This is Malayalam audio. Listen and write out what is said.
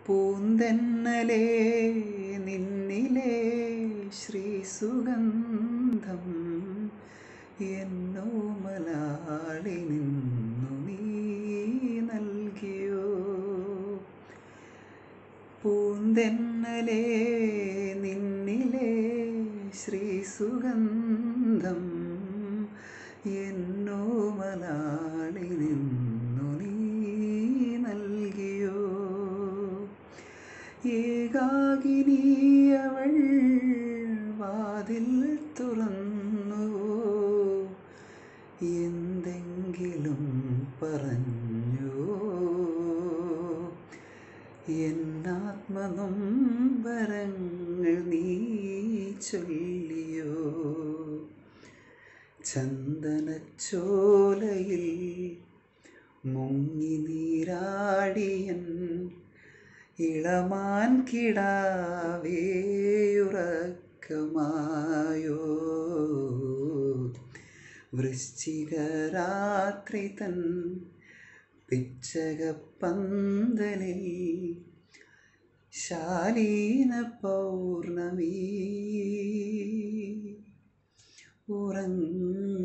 പൂന്തെന്നലേ നിന്നിലെ ശ്രീസുഗന്ധം എന്നോ മലാളി നിന്നു നീ നൽകിയോ പൂന്തെന്നലേ നിന്നിലെ ശ്രീസുഗന്ധം എന്നോ മലാളി നിന്നു നീ നൽകിയോ ഏകാകിനി അവൾ വാതിൽ തുറന്നുവോ എന്തെങ്കിലും പറഞ്ഞുവോ എന്നാത്മനൊമ്പരങ്ങൾ നീ ചൊല്ലിയോ ചന്ദനച്ചോലയിൽ മുങ്ങി നീരാടിയൻ ഇളമാൻ കിടാവേയുറക്കമായോ വൃശ്ചികരാത്രി തൻ പിച്ചകപ്പന്തലിൽ ശാലീന പൗർണമി ഉറങ്ങ